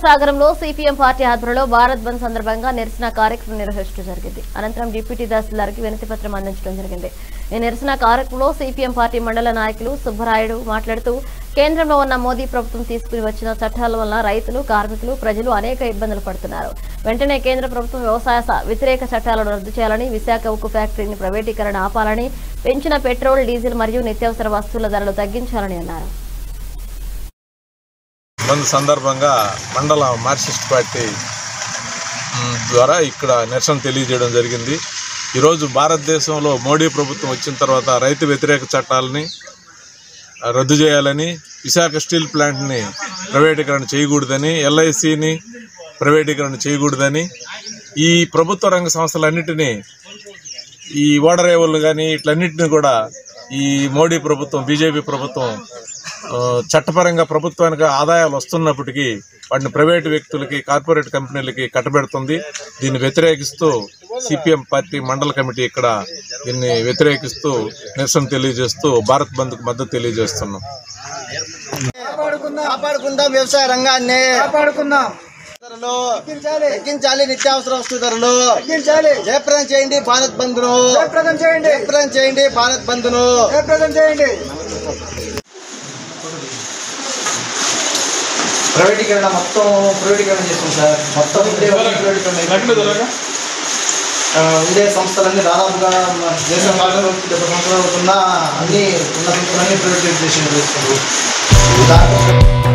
సాగరంలో CPM party ఆధ్వర్యంలో భారత్ బంద్ సందర్భంగా నిరసన కార్యక్రమం నిర్వహించడం జరిగింది అనంతరం డిప్యూటీ తహసీల్దార్కి వినతి పత్రం అందించడం జరిగింది ఈ నిరసన కార్యక్రమంలో సిపిఎం పార్టీ మండల నాయకులు సుబ్బరాయుడు మాట్లాడుతూ కేంద్రంలో ఉన్న మోదీ ప్రభుత్వం తీసుకుని వచ్చిన చట్టాల వల్ల రైతులు కార్మికులు ప్రజలు అనేక ఇబ్బందులు పడుతున్నారు వెంటనే కేంద్ర ప్రభుత్వం వ్యవసాయ స- వ్యతిరేక చట్టాలను రద్దు చేయాలని విశాఖ ఉక్కు ఫ్యాక్టరీని ప్రైవేటీకరణ ఆపాలని పెంచిన పెట్రోల్ డీజిల్ మరియు నిత్యావసర వస్తువుల ధరలు తగ్గించాలని అన్నారు బంద్ సందర్భంగా మండల మార్క్సిస్ట్ పార్టీ మ్, ద్వారా ఇక్కడ నిరసన తెలియజేయడం జరిగింది ఈరోజు భారతదేశంలో మోడీ ప్రభుత్వం వచ్చిన తర్వాత రైతు వ్యతిరేక చట్టాలని ఆ, రద్దు చేయాలని విశాఖ స్టీల్ ప్లాంట్ని ప్రైవేటీకరణ చేయకూడదని ఎల్ఐసిని ప్రైవేటీకరణ చేయకూడదని ఈ ప్రభుత్వ రంగ సంస్థలన్నిటినీ ఈ ఓడరేవులు కానీ ఇట్లన్నింటినీ కూడా ఈ మోడీ ప్రభుత్వం బీజేపీ ప్రభుత్వం ఆ, చట్టపరంగా ప్రభుత్వానికి ఆదాయాలు వస్తున్నప్పటికీ వాటిని ప్రైవేటు వ్యక్తులకి కార్పొరేట్ కంపెనీలకి కట్టబెడుతుంది దీన్ని వ్యతిరేకిస్తూ సిపిఎం పార్టీ మండల కమిటీ ఇక్కడ దీన్ని వ్యతిరేకిస్తూ నిరసన తెలియజేస్తూ భారత్ బంద్కు మద్దతు తెలియజేస్తున్నాం కాపాడుకుందాం వ్యవసాయ రంగాన్ని కాపాడుకుందాం ధరలు తగ్గించాలి నిత్యావసర వస్తు ధరలు తగ్గించాలి జయప్రదం చేయండి భారత్ బంద్ ను జయప్రదం చేయండి జయప్రదం చేయండి భారత్ బంద్ ను జయప్రదం చేయండి ప్రైవేటీకరణ మొత్తం ప్రైవేటీకరణ చేస్తాం సార్ మొత్తం ఉండే ప్రైవేటీకరణ అయిపోయింది. ఆ, ఉండే సంస్థలన్నీ దాదాపుగా మన దేశం కాలంలో డెబ్బై సంవత్సరాలు అవుతున్నా అన్ని ఉన్న సంస్థలన్నీ ప్రైవేటైజేషన్ చేస్తున్నారు దాంట్లో